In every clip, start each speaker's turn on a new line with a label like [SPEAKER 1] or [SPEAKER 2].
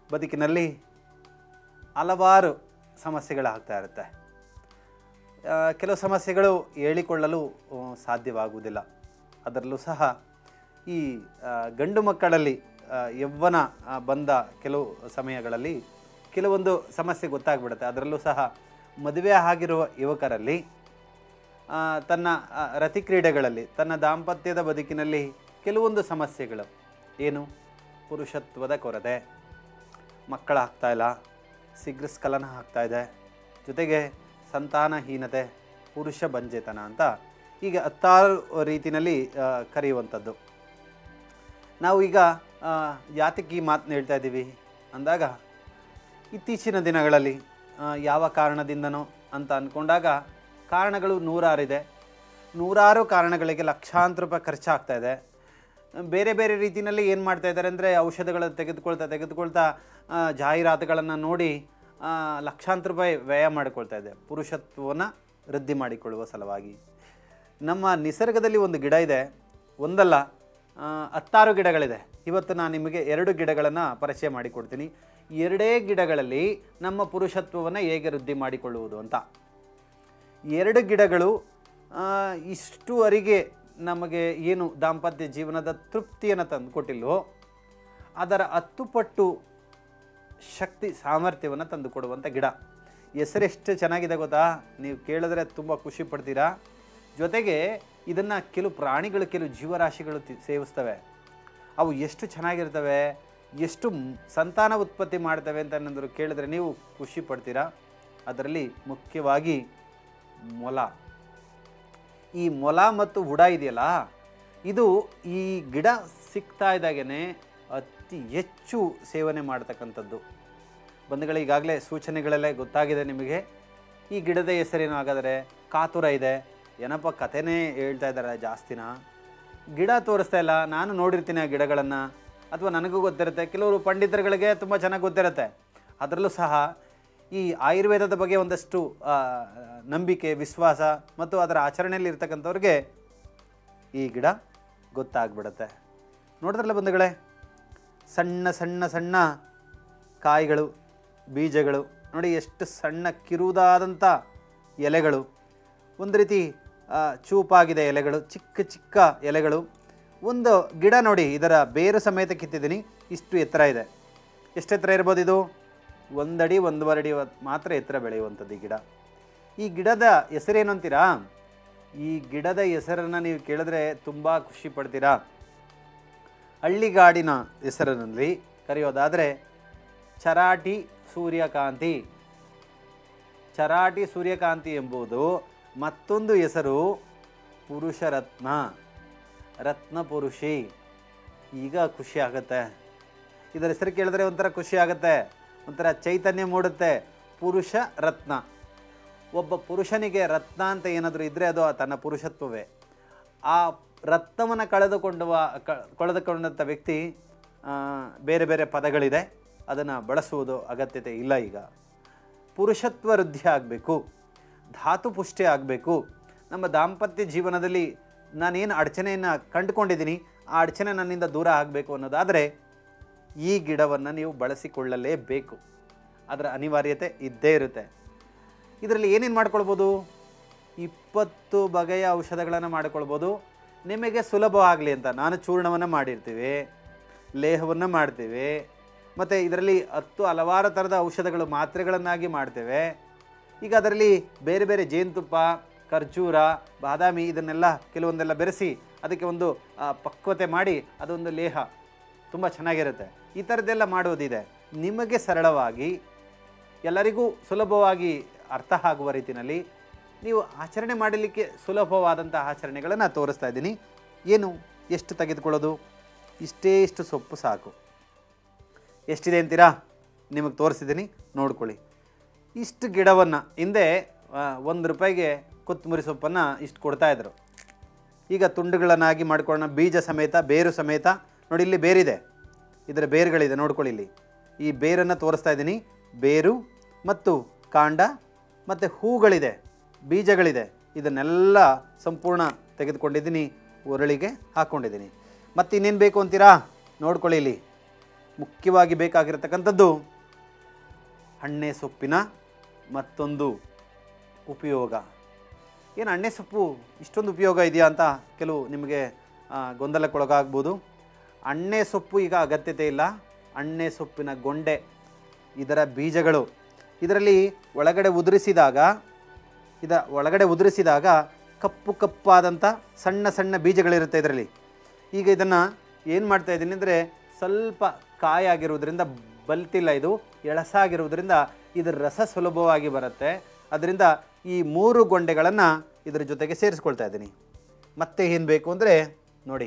[SPEAKER 1] ಬದುಕಿನಲ್ಲಿ ಹಲವಾರು ಸಮಸ್ಯೆಗಳಾಗ್ತಾ ಇರುತ್ತೆ ಆ, ಕೆಲವು ಸಮಸ್ಯೆಗಳು ಹೇಳಿಕೊಳ್ಳಲು ಆ, ಸಾಧ್ಯವಾಗುವುದಿಲ್ಲ ಅದರಲ್ಲೂ ಸಹ ಈ ಆ, ಗಂಡು ಮಕ್ಕಳಲ್ಲಿ ಆ, ಯೌವನ ಆ, ಬಂದ ಕೆಲವು ಸಮಯಗಳಲ್ಲಿ ಕೆಲವೊಂದು ಸಮಸ್ಯೆ ಗೊತ್ತಾಗ್ಬಿಡುತ್ತೆ ಅದರಲ್ಲೂ ಸಹ ಮದುವೆ ಆಗಿರುವ ಯುವಕರಲ್ಲಿ ಆ, ತನ್ನ ಆ, ರತಿ ಕ್ರೀಡೆಗಳಲ್ಲಿ ತನ್ನ ದಾಂಪತ್ಯದ ಬದುಕಿನಲ್ಲಿ ಕೆಲವೊಂದು ಸಮಸ್ಯೆಗಳು ಏನು ಪುರುಷತ್ವದ ಕೊರತೆ ಮಕ್ಕಳಾಗ್ತಾ ಇಲ್ಲ ಶೀಘ್ರಸ್ಖಲನ ಆಗ್ತಾ ಇದೆ ಜೊತೆಗೆ ಸಂತಾನಹೀನತೆ ಪುರುಷ ಬಂಜೆತನ ಅಂತ ಹೀಗೆ ಹತ್ತಾರು ರೀತಿಯಲ್ಲಿ ಆ, ಕರೆಯುವಂಥದ್ದು ನಾವು ಈಗ ಆ, ಯಾತಕ್ಕೆ ಈ ಮಾತನ್ನ ಹೇಳ್ತಾ ಇದ್ದೀವಿ ಅಂದಾಗ ಇತ್ತೀಚಿನ ದಿನಗಳಲ್ಲಿ ಆ, ಯಾವ ಕಾರಣದಿಂದನೋ ಅಂತ ಅಂದ್ಕೊಂಡಾಗ ಕಾರಣಗಳು ನೂರಾರಿದೆ ನೂರಾರು ಕಾರಣಗಳಿಗೆ ಲಕ್ಷಾಂತರ ರೂಪಾಯಿ ಖರ್ಚಾಗ್ತಾ ಇದೆ ಬೇರೆ ಬೇರೆ ರೀತಿಯಲ್ಲಿ ಏನು ಮಾಡ್ತಾ ಇದ್ದಾರೆ ಅಂದರೆ ಔಷಧಗಳನ್ನು ತೆಗೆದುಕೊಳ್ತಾ ತೆಗೆದುಕೊಳ್ತಾ ಆ, ಜಾಹೀರಾತುಗಳನ್ನು ನೋಡಿ ಆ, ಲಕ್ಷಾಂತರ ರೂಪಾಯಿ ವ್ಯಯ ಮಾಡಿಕೊಳ್ತಾ ಇದೆ ಪುರುಷತ್ವವನ್ನು ವೃದ್ಧಿ ಮಾಡಿಕೊಳ್ಳುವ ಸಲುವಾಗಿ ನಮ್ಮ ನಿಸರ್ಗದಲ್ಲಿ ಒಂದು ಗಿಡ ಇದೆ ಒಂದಲ್ಲ ಆ, ಹತ್ತಾರು ಗಿಡಗಳಿದೆ ಇವತ್ತು ನಾನು ನಿಮಗೆ ಎರಡು ಗಿಡಗಳನ್ನು ಪರಿಚಯ ಮಾಡಿಕೊಡ್ತೀನಿ ಎರಡೇ ಗಿಡಗಳಲ್ಲಿ ನಮ್ಮ ಪುರುಷತ್ವವನ್ನು ಹೇಗೆ ವೃದ್ಧಿ ಮಾಡಿಕೊಳ್ಳುವುದು ಅಂತ ಎರಡು ಗಿಡಗಳು ಆ, ಇಷ್ಟುವರೆಗೆ ನಮಗೆ ಏನು ದಾಂಪತ್ಯ ಜೀವನದ ತೃಪ್ತಿಯನ್ನು ತಂದು ಕೊಟ್ಟಿಲ್ವೋ ಅದರ ಹತ್ತು ಪಟ್ಟು ಶಕ್ತಿ ಸಾಮರ್ಥ್ಯವನ್ನು ತಂದು ಕೊಡುವಂಥ ಗಿಡ ಹೆಸರೆಷ್ಟು ಚೆನ್ನಾಗಿದೆ ಗೊತ್ತಾ ನೀವು ಕೇಳಿದ್ರೆ ತುಂಬ ಖುಷಿ ಪಡ್ತೀರಾ ಜೊತೆಗೆ ಇದನ್ನು ಕೆಲವು ಪ್ರಾಣಿಗಳು ಕೆಲವು ಜೀವರಾಶಿಗಳು ತಿ- ಸೇವಿಸ್ತವೆ ಅವು ಎಷ್ಟು ಚೆನ್ನಾಗಿರ್ತವೆ ಎಷ್ಟು ಮ್- ಸಂತಾನ ಉತ್ಪತ್ತಿ ಮಾಡ್ತವೆ ಅಂತ ಏನಾದರೂ ಕೇಳಿದ್ರೆ ನೀವು ಖುಷಿ ಪಡ್ತೀರಾ ಅದರಲ್ಲಿ ಮುಖ್ಯವಾಗಿ ಮೊಲ ಈ ಮೊಲ ಮತ್ತು ಹುಡ ಇದೆಯಲ್ಲ ಇದು ಈ ಗಿಡ ಸಿಗ್ತಾ ಇದ್ದಾಗೇ ಅತಿ ಹೆಚ್ಚು ಸೇವನೆ ಮಾಡ್ತಕ್ಕಂಥದ್ದು ಬಂಧುಗಳು ಈಗಾಗಲೇ ಸೂಚನೆಗಳೆಲ್ಲ ಗೊತ್ತಾಗಿದೆ ನಿಮಗೆ ಈ ಗಿಡದ ಹೆಸರೇನು ಹಾಗಾದರೆ ಕಾತುರ ಇದೆ ಏನಪ್ಪ ಕಥೆನೇ ಹೇಳ್ತಾ ಇದ್ದಾರೆ ಜಾಸ್ತಿನ ಗಿಡ ತೋರಿಸ್ತಾ ಇಲ್ಲ ನಾನು ನೋಡಿರ್ತೀನಿ ಆ ಗಿಡಗಳನ್ನು ಅಥವಾ ನನಗೂ ಗೊತ್ತಿರುತ್ತೆ ಕೆಲವರು ಪಂಡಿತರುಗಳಿಗೆ ತುಂಬ ಚೆನ್ನಾಗಿ ಗೊತ್ತಿರುತ್ತೆ ಅದರಲ್ಲೂ ಸಹ ಈ ಆಯುರ್ವೇದದ ಬಗ್ಗೆ ಒಂದಷ್ಟು ಆ, ನಂಬಿಕೆ ವಿಶ್ವಾಸ ಮತ್ತು ಅದರ ಆಚರಣೆಯಲ್ಲಿ ಇರ್ತಕ್ಕಂಥವ್ರಿಗೆ ಈ ಗಿಡ ಗೊತ್ತಾಗ್ಬಿಡುತ್ತೆ ನೋಡಿದ್ರಲ್ಲ ಬಂಧುಗಳೇ ಸಣ್ಣ ಸಣ್ಣ ಸಣ್ಣ ಕಾಯಿಗಳು ಬೀಜಗಳು ನೋಡಿ ಎಷ್ಟು ಸಣ್ಣ ಕಿರುದಾದಂಥ ಎಲೆಗಳು ಒಂದು ರೀತಿ ಆ, ಚೂಪಾಗಿದೆ ಎಲೆಗಳು ಚಿಕ್ಕ ಚಿಕ್ಕ ಎಲೆಗಳು ಒಂದು ಗಿಡ ನೋಡಿ ಇದರ ಬೇರು ಸಮೇತ ಕಿತ್ತಿದ್ದೀನಿ ಇಷ್ಟು ಎತ್ತರ ಇದೆ ಎಷ್ಟು ಎತ್ತರ ಇರ್ಬೋದು ಇದು ಒಂದಡಿ ಒಂದೂವರೆ ಅಡಿ ಮಾತ್ರ ಎತ್ತರ ಬೆಳೆಯುವಂಥದ್ದು ಈ ಗಿಡ ಈ ಗಿಡದ ಹೆಸರೇನು ಅಂತೀರಾ ಈ ಗಿಡದ ಹೆಸರನ್ನು ನೀವು ಕೇಳಿದ್ರೆ ತುಂಬ ಖುಷಿ ಪಡ್ತೀರಾ ಹಳ್ಳಿಗಾಡಿನ ಹೆಸರಿನಲ್ಲಿ ಕರೆಯೋದಾದರೆ ಚರಾಟಿ ಸೂರ್ಯಕಾಂತಿ ಚರಾಟಿ ಸೂರ್ಯಕಾಂತಿ ಎಂಬುದು ಮತ್ತೊಂದು ಹೆಸರು ಪುರುಷರತ್ನ ರತ್ನ ಪುರುಷಿ ಈಗ ಖುಷಿ ಆಗುತ್ತೆ ಇದರ ಹೆಸರು ಕೇಳಿದ್ರೆ ಒಂಥರ ಖುಷಿ ಆಗುತ್ತೆ ಒಂಥರ ಚೈತನ್ಯ ಮೂಡುತ್ತೆ ಪುರುಷ ರತ್ನ ಒಬ್ಬ ಪುರುಷನಿಗೆ ರತ್ನ ಅಂತ ಏನಾದರೂ ಇದ್ದರೆ ಅದು ತನ್ನ ಪುರುಷತ್ವವೇ ಆ ರತ್ನವನ್ನು ಕಳೆದುಕೊಂಡುವ ಕ- ಕಳೆದುಕೊಂಡಂಥ ವ್ಯಕ್ತಿ ಆ, ಬೇರೆ ಬೇರೆ ಪದಗಳಿದೆ ಅದನ್ನು ಬಳಸುವುದು ಅಗತ್ಯತೆ ಇಲ್ಲ ಈಗ ಪುರುಷತ್ವ ವೃದ್ಧಿ ಆಗಬೇಕು ಧಾತು ಪುಷ್ಟಿ ಆಗಬೇಕು ನಮ್ಮ ದಾಂಪತ್ಯ ಜೀವನದಲ್ಲಿ ನಾನೇನು ಅಡಚಣೆಯನ್ನು ಕಂಡುಕೊಂಡಿದ್ದೀನಿ ಆ ಅಡಚಣೆ ನನ್ನಿಂದ ದೂರ ಆಗಬೇಕು ಅನ್ನೋದಾದರೆ ಈ ಗಿಡವನ್ನು ನೀವು ಬಳಸಿಕೊಳ್ಳಲೇಬೇಕು ಅದರ ಅನಿವಾರ್ಯತೆ ಇದ್ದೇ ಇರುತ್ತೆ ಇದರಲ್ಲಿ ಏನೇನು ಮಾಡ್ಕೊಳ್ಬೋದು ಇಪ್ಪತ್ತು ಬಗೆಯ ಔಷಧಗಳನ್ನು ಮಾಡ್ಕೊಳ್ಬೋದು ನಿಮಗೆ ಸುಲಭವಾಗಲಿ ಅಂತ ನಾನು ಚೂರ್ಣವನ್ನು ಮಾಡಿರ್ತೀವಿ ಲೇಹವನ್ನು ಮಾಡ್ತೀವಿ ಮತ್ತು ಇದರಲ್ಲಿ ಹತ್ತು ಹಲವಾರು ಥರದ ಔಷಧಗಳು ಮಾತ್ರೆಗಳನ್ನಾಗಿ ಮಾಡ್ತೇವೆ ಈಗ ಅದರಲ್ಲಿ ಬೇರೆ ಬೇರೆ ಜೇನುತುಪ್ಪ ಖರ್ಜೂರ ಬಾದಾಮಿ ಇದನ್ನೆಲ್ಲ ಕೆಲವೊಂದೆಲ್ಲ ಬೆರೆಸಿ ಅದಕ್ಕೆ ಒಂದು ಆ, ಪಕ್ವತೆ ಮಾಡಿ ಅದೊಂದು ಲೇಹ ತುಂಬ ಚೆನ್ನಾಗಿರುತ್ತೆ ಈ ಥರದ್ದೆಲ್ಲ ಮಾಡೋದಿದೆ ನಿಮಗೆ ಸರಳವಾಗಿ ಎಲ್ಲರಿಗೂ ಸುಲಭವಾಗಿ ಅರ್ಥ ಆಗುವ ರೀತಿಯಲ್ಲಿ ನೀವು ಆಚರಣೆ ಮಾಡಲಿಕ್ಕೆ ಸುಲಭವಾದಂಥ ಆಚರಣೆಗಳನ್ನು ತೋರಿಸ್ತಾ ಇದ್ದೀನಿ ಏನು ಎಷ್ಟು ತೆಗೆದುಕೊಳ್ಳೋದು ಇಷ್ಟೇ ಇಷ್ಟು ಸೊಪ್ಪು ಸಾಕು ಎಷ್ಟಿದೆ ಅಂತೀರಾ ನಿಮಗೆ ತೋರಿಸಿದ್ದೀನಿ ನೋಡ್ಕೊಳ್ಳಿ ಇಷ್ಟು ಗಿಡವನ್ನು ಹಿಂದೆ ಆ, ಒಂದು ರೂಪಾಯಿಗೆ ಕೊತ್ತಂಬರಿ ಸೊಪ್ಪನ್ನು ಇಷ್ಟು ಕೊಡ್ತಾಯಿದ್ರು ಈಗ ತುಂಡುಗಳನ್ನಾಗಿ ಮಾಡ್ಕೊಳ್ಳೋಣ ಬೀಜ ಸಮೇತ ಬೇರು ಸಮೇತ ನೋಡಿ ಇಲ್ಲಿ ಬೇರಿದೆ ಇದರ ಬೇರುಗಳಿದೆ ನೋಡ್ಕೊಳ್ಳಿ ಇಲ್ಲಿ ಈ ಬೇರನ್ನು ತೋರಿಸ್ತಾ ಇದ್ದೀನಿ ಬೇರು ಮತ್ತು ಕಾಂಡ ಮತ್ತು ಹೂಗಳಿದೆ ಬೀಜಗಳಿದೆ ಇದನ್ನೆಲ್ಲ ಸಂಪೂರ್ಣ ತೆಗೆದುಕೊಂಡಿದ್ದೀನಿ ಉರುಳಿಗೆ ಹಾಕ್ಕೊಂಡಿದ್ದೀನಿ ಮತ್ತು ಇನ್ನೇನು ಬೇಕು ಅಂತೀರಾ ನೋಡ್ಕೊಳ್ಳಿ ಇಲ್ಲಿ ಮುಖ್ಯವಾಗಿ ಬೇಕಾಗಿರತಕ್ಕಂಥದ್ದು ಹಣ್ಣೆ ಸೊಪ್ಪಿನ ಮತ್ತೊಂದು ಉಪಯೋಗ ಏನು ಅಣ್ಣೆ ಸೊಪ್ಪು ಇಷ್ಟೊಂದು ಉಪಯೋಗ ಇದೆಯಾ ಅಂತ ಕೆಲವು ನಿಮಗೆ ಆ, ಗೊಂದಲಕ್ಕೊಳಗಾಗ್ಬೋದು ಅಣ್ಣೆ ಸೊಪ್ಪು ಈಗ ಅಗತ್ಯತೆ ಇಲ್ಲ ಅಣ್ಣೆ ಸೊಪ್ಪಿನ ಗೊಂಡೆ ಇದರ ಬೀಜಗಳು ಇದರಲ್ಲಿ ಒಳಗಡೆ ಉದುರಿಸಿದಾಗ ಇದ ಒಳಗಡೆ ಉದುರಿಸಿದಾಗ ಕಪ್ಪು ಕಪ್ಪಾದಂಥ ಸಣ್ಣ ಸಣ್ಣ ಬೀಜಗಳಿರುತ್ತೆ ಇದರಲ್ಲಿ ಈಗ ಇದನ್ನು ಏನು ಮಾಡ್ತಾ ಇದ್ದೀನಿ ಅಂದರೆ ಸ್ವಲ್ಪ ಕಾಯಾಗಿರುವುದರಿಂದ ಬಲ್ತಿಲ್ಲ ಇದು ಎಳಸಾಗಿರುವುದರಿಂದ ಇದರ ರಸ ಸುಲಭವಾಗಿ ಬರುತ್ತೆ ಅದರಿಂದ ಈ ಮೂರು ಗೊಂಡೆಗಳನ್ನು ಇದರ ಜೊತೆಗೆ ಸೇರಿಸ್ಕೊಳ್ತಾ ಇದ್ದೀನಿ ಮತ್ತೆ ಏನು ಬೇಕು ಅಂದರೆ ನೋಡಿ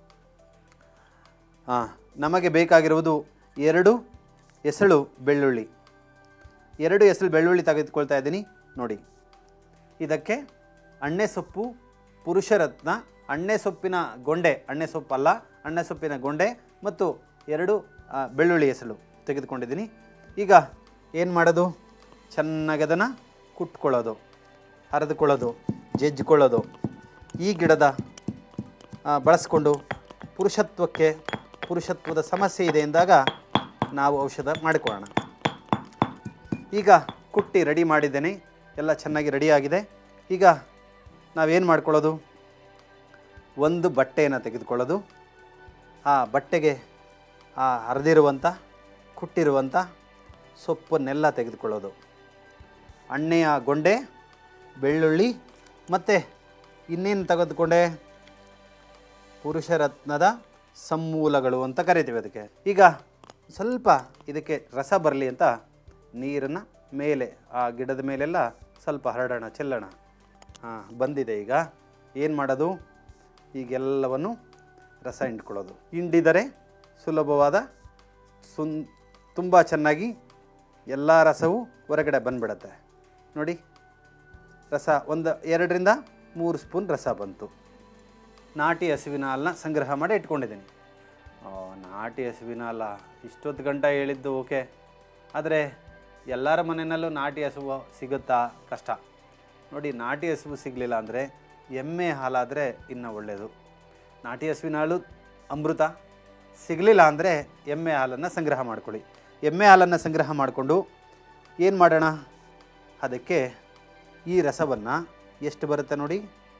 [SPEAKER 1] ಹಾಂ ನಮಗೆ ಬೇಕಾಗಿರುವುದು ಎರಡು ಎಸಳು ಬೆಳ್ಳುಳ್ಳಿ ಎರಡು ಎಸಳು ಬೆಳ್ಳುಳ್ಳಿ ತೆಗೆದುಕೊಳ್ತಾ ಇದ್ದೀನಿ ನೋಡಿ ಇದಕ್ಕೆ ಅಣ್ಣೆ ಸೊಪ್ಪು ಪುರುಷರತ್ನ ಅಣ್ಣೆ ಸೊಪ್ಪಿನ ಗೊಂಡೆ ಅಣ್ಣೆ ಸೊಪ್ಪಲ್ಲ ಅಣ್ಣೆ ಸೊಪ್ಪಿನ ಗೊಂಡೆ ಮತ್ತು ಎರಡು ಆ, ಬೆಳ್ಳುಳ್ಳಿ ಎಸಳು ತೆಗೆದುಕೊಂಡಿದ್ದೀನಿ ಈಗ ಏನು ಮಾಡೋದು ಚೆನ್ನಾಗಿ ಅದನ್ನು ಕುಟ್ಕೊಳ್ಳೋದು ಹರಿದುಕೊಳ್ಳೋದು ಜಜ್ಜಿಕೊಳ್ಳೋದು ಈ ಗಿಡದ ಆ, ಬಳಸ್ಕೊಂಡು ಪುರುಷತ್ವಕ್ಕೆ ಪುರುಷತ್ವದ ಸಮಸ್ಯೆ ಇದೆ ಎಂದಾಗ ನಾವು ಔಷಧ ಮಾಡಿಕೊಳ್ಳೋಣ ಈಗ ಕುಟ್ಟಿ ರೆಡಿ ಮಾಡಿದ್ದೇನೆ ಎಲ್ಲ ಚೆನ್ನಾಗಿ ರೆಡಿಯಾಗಿದೆ ಈಗ ನಾವೇನು ಮಾಡ್ಕೊಳ್ಳೋದು ಒಂದು ಬಟ್ಟೆಯನ್ನು ತೆಗೆದುಕೊಳ್ಳೋದು ಆ ಬಟ್ಟೆಗೆ ಆ ಹರಿದಿರುವಂಥ ಕುಟ್ಟಿರುವಂಥ ಸೊಪ್ಪನ್ನೆಲ್ಲ ತೆಗೆದುಕೊಳ್ಳೋದು ಅಣ್ಣೆಯ ಗೊಂಡೆ ಬೆಳ್ಳುಳ್ಳಿ ಮತ್ತು ಇನ್ನೇನು ತೆಗೆದುಕೊಂಡೆ ಪುರುಷರತ್ನದ ಸಮೂಲಗಳು ಅಂತ ಕರಿತೀವಿ ಅದಕ್ಕೆ ಈಗ ಸ್ವಲ್ಪ ಇದಕ್ಕೆ ರಸ ಬರಲಿ ಅಂತ ನೀರನ್ನು ಮೇಲೆ ಆ ಗಿಡದ ಮೇಲೆಲ್ಲ ಸ್ವಲ್ಪ ಹರಡೋಣ ಚೆಲ್ಲೋಣ ಹಾಂ ಬಂದಿದೆ ಈಗ ಏನು ಮಾಡೋದು ಈಗೆಲ್ಲವನ್ನು ರಸ ಹಿಂಡ್ಕೊಳ್ಳೋದು ಹಿಂಡಿದರೆ ಸುಲಭವಾದ ಸುನ್ ತುಂಬ ಚೆನ್ನಾಗಿ ಎಲ್ಲ ರಸವೂ ಹೊರಗಡೆ ಬಂದ್ಬಿಡತ್ತೆ ನೋಡಿ ರಸ ಒಂದು ಎರಡರಿಂದ ಮೂರು ಸ್ಪೂನ್ ರಸ ಬಂತು ನಾಟಿ ಹಸುವಿನ ಹಾಲನ್ನ ಸಂಗ್ರಹ ಮಾಡಿ ಇಟ್ಕೊಂಡಿದ್ದೀನಿ ಆ, ನಾಟಿ ಹಸುವಿನ ಹಾಲ ಇಷ್ಟೊತ್ತು ಗಂಟ ಹೇಳಿದ್ದು ಓಕೆ ಆದರೆ ಎಲ್ಲರ ಮನೆಯಲ್ಲೂ ನಾಟಿ ಹಸುವು ಸಿಗುತ್ತಾ ಕಷ್ಟ ನೋಡಿ ನಾಟಿ ಹಸುವು ಸಿಗಲಿಲ್ಲ ಅಂದರೆ ಎಮ್ಮೆ ಹಾಲಾದರೆ ಇನ್ನೂ ಒಳ್ಳೆಯದು ನಾಟಿ ಹಸುವಿನ ಹಾಲು ಅಮೃತ ಸಿಗಲಿಲ್ಲ ಅಂದರೆ ಎಮ್ಮೆ ಹಾಲನ್ನು ಸಂಗ್ರಹ ಮಾಡ್ಕೊಳ್ಳಿ ಎಮ್ಮೆ ಹಾಲನ್ನು ಸಂಗ್ರಹ ಮಾಡಿಕೊಂಡು ಏನು ಮಾಡೋಣ ಅದಕ್ಕೆ ಈ ರಸವನ್ನು ಎಷ್ಟು ಬರುತ್ತೆ ನೋಡಿ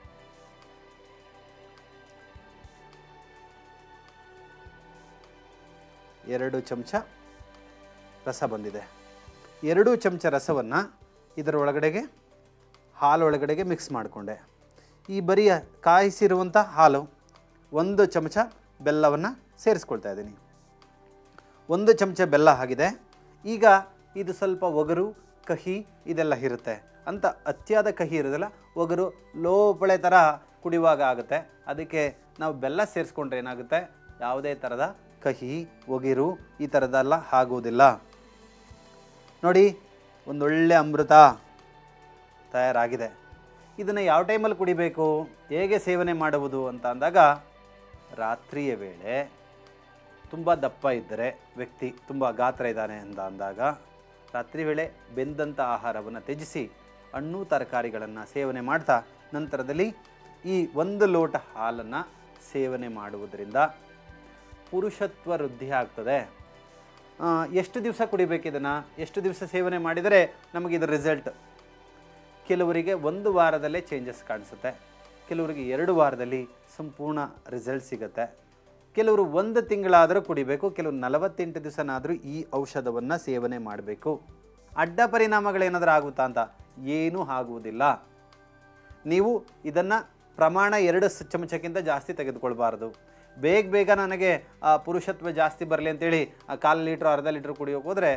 [SPEAKER 1] ಎರಡು ಚಮಚ ರಸ ಬಂದಿದೆ ಎರಡು ಚಮಚ ರಸವನ್ನು ಇದರ ಒಳಗಡೆಗೆ ಹಾಲು ಒಳಗಡೆಗೆ ಮಿಕ್ಸ್ ಮಾಡಿಕೊಂಡೆ ಈ ಬರಿಯ ಕಾಯಿಸಿರುವಂಥ ಹಾಲು ಒಂದು ಚಮಚ ಬೆಲ್ಲವನ್ನು ಸೇರಿಸ್ಕೊಳ್ತಾ ಇದ್ದೀನಿ ಒಂದು ಚಮಚ ಬೆಲ್ಲ ಆಗಿದೆ ಈಗ ಇದು ಸ್ವಲ್ಪ ಒಗರು ಕಹಿ ಇದೆಲ್ಲ ಇರುತ್ತೆ ಅಂತ ಅತಿಯಾದ ಕಹಿ ಇರೋದಿಲ್ಲ ಒಗರು ಲೋಪಳೆ ಥರ ಕುಡಿಯುವಾಗ ಆಗುತ್ತೆ ಅದಕ್ಕೆ ನಾವು ಬೆಲ್ಲ ಸೇರಿಸ್ಕೊಂಡ್ರೆ ಏನಾಗುತ್ತೆ ಯಾವುದೇ ಥರದ ಕಹಿ ಒಗಿರು ಈ ಥರದ್ದೆಲ್ಲ ಆಗುವುದಿಲ್ಲ ನೋಡಿ ಒಂದೊಳ್ಳೆ ಅಮೃತ ತಯಾರಾಗಿದೆ ಇದನ್ನು ಯಾವ ಟೈಮಲ್ಲಿ ಕುಡಿಬೇಕು ಹೇಗೆ ಸೇವನೆ ಮಾಡುವುದು ಅಂತ ಅಂದಾಗ ರಾತ್ರಿಯ ವೇಳೆ ತುಂಬ ದಪ್ಪ ಇದ್ದರೆ ವ್ಯಕ್ತಿ ತುಂಬ ಗಾತ್ರ ಇದ್ದಾನೆ ಅಂತ ಅಂದಾಗ ರಾತ್ರಿ ವೇಳೆ ಬೆಂದಂಥ ಆಹಾರವನ್ನು ತ್ಯಜಿಸಿ ಹಣ್ಣು ತರಕಾರಿಗಳನ್ನು ಸೇವನೆ ಮಾಡ್ತಾ ನಂತರದಲ್ಲಿ ಈ ಒಂದು ಲೋಟ ಹಾಲನ್ನು ಸೇವನೆ ಮಾಡುವುದರಿಂದ ಪುರುಷತ್ವ ವೃದ್ಧಿ ಆಗ್ತದೆ ಆ, ಎಷ್ಟು ದಿವಸ ಕುಡಿಬೇಕು ಇದನ್ನು ಎಷ್ಟು ದಿವಸ ಸೇವನೆ ಮಾಡಿದರೆ ನಮಗೆ ಇದರ ರಿಸಲ್ಟ್ ಕೆಲವರಿಗೆ ಒಂದು ವಾರದಲ್ಲೇ ಚೇಂಜಸ್ ಕಾಣಿಸುತ್ತೆ ಕೆಲವರಿಗೆ ಎರಡು ವಾರದಲ್ಲಿ ಸಂಪೂರ್ಣ ರಿಸಲ್ಟ್ ಸಿಗುತ್ತೆ ಕೆಲವರು ಒಂದು ತಿಂಗಳಾದರೂ ಕುಡಿಬೇಕು ಕೆಲವರು ನಲವತ್ತೆಂಟು ದಿವಸನಾದರೂ ಈ ಔಷಧವನ್ನು ಸೇವನೆ ಮಾಡಬೇಕು ಅಡ್ಡ ಪರಿಣಾಮಗಳೇನಾದರೂ ಆಗುತ್ತಾ ಅಂತ ಏನೂ ಆಗುವುದಿಲ್ಲ ನೀವು ಇದನ್ನು ಪ್ರಮಾಣ ಎರಡು ಸ- ಚಮಚಕ್ಕಿಂತ ಜಾಸ್ತಿ ತೆಗೆದುಕೊಳ್ಬಾರ್ದು ಬೇಗ ಬೇಗ ನನಗೆ ಆ ಪುರುಷತ್ವ ಜಾಸ್ತಿ ಬರಲಿ ಅಂತೇಳಿ ಆ ಕಾಲು ಲೀಟ್ರ್ ಅರ್ಧ ಲೀಟ್ರ್ ಕುಡಿಯೋಕೆ ಹೋದರೆ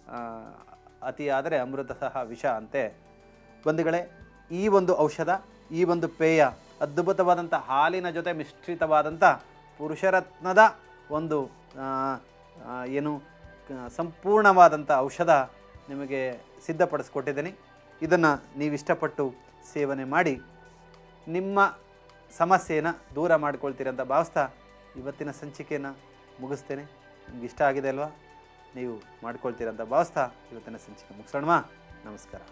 [SPEAKER 1] ಅತಿ ಆದರೆ ಅಮೃತ ಸಹ ವಿಷ ಅಂತೆ ಬಂಧುಗಳೇ ಈ ಒಂದು ಔಷಧ ಈ ಒಂದು ಪೇಯ ಅದ್ಭುತವಾದಂಥ ಹಾಲಿನ ಜೊತೆ ಮಿಶ್ರಿತವಾದಂಥ ಪುರುಷರತ್ನದ ಒಂದು ಆ, ಆ, ಏನು ಕ- ಸಂಪೂರ್ಣವಾದಂಥ ಔಷಧ ನಿಮಗೆ ಸಿದ್ಧಪಡಿಸ್ಕೊಟ್ಟಿದ್ದೀನಿ ಇದನ್ನು ನೀವು ಇಷ್ಟಪಟ್ಟು ಸೇವನೆ ಮಾಡಿ ನಿಮ್ಮ ಸಮಸ್ಯೆಯನ್ನು ದೂರ ಮಾಡ್ಕೊಳ್ತೀರಂತ ಭಾವಿಸ್ತಾ ಇವತ್ತಿನ ಸಂಚಿಕೆಯನ್ನು ಮುಗಿಸ್ತೇನೆ ನಿಮ್ಗೆ ಇಷ್ಟ ಆಗಿದೆ ಅಲ್ವಾ ನೀವು ಮಾಡ್ಕೊಳ್ತೀರಂತ ಭಾವಿಸ್ತಾ ಇವತ್ತಿನ ಸಂಚಿಕೆ ಮುಗಿಸೋಣವಾ ನಮಸ್ಕಾರ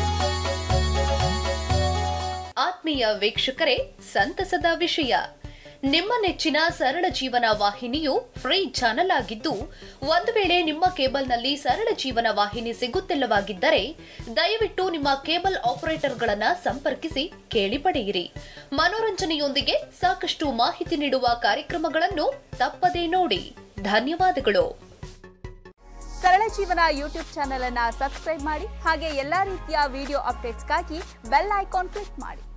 [SPEAKER 2] ಆತ್ಮೀಯ ವೀಕ್ಷಕರೇ ಸಂತಸದ ವಿಷಯ ನಿಮ್ಮ ನೆಚ್ಚಿನ ಸರಳ ಜೀವನ ವಾಹಿನಿಯು ಫ್ರೀ ಚಾನೆಲ್ ಆಗಿದ್ದು ಒಂದು ವೇಳೆ ನಿಮ್ಮ ಕೇಬಲ್ನಲ್ಲಿ ಸರಳ ಜೀವನ ವಾಹಿನಿ ಸಿಗುತ್ತಿಲ್ಲವಾಗಿದ್ದರೆ ದಯವಿಟ್ಟು ನಿಮ್ಮ ಕೇಬಲ್ ಆಪರೇಟರ್ಗಳನ್ನ ಸಂಪರ್ಕಿಸಿ ಕೇಳಿ ಪಡೆಯಿರಿ ಮನೋರಂಜನೆಯೊಂದಿಗೆ ಸಾಕಷ್ಟು ಮಾಹಿತಿ ನೀಡುವ ಕಾರ್ಯಕ್ರಮಗಳನ್ನು ತಪ್ಪದೇ ನೋಡಿ ಧನ್ಯವಾದಗಳು
[SPEAKER 3] ಸರಳ ಜೀವನ ಯೂಟ್ಯೂಬ್ ಚಾನೆಲ್ ಅನ್ನ ಸಬ್ಸ್ಕ್ರೈಬ್ ಮಾಡಿ ಹಾಗೆ ಎಲ್ಲಾ ರೀತಿಯ ವಿಡಿಯೋ ಅಪ್ಡೇಟ್ಸ್ಗಾಗಿ ಬೆಲ್ ಐಕಾನ್ ಕ್ಲಿಕ್ ಮಾಡಿ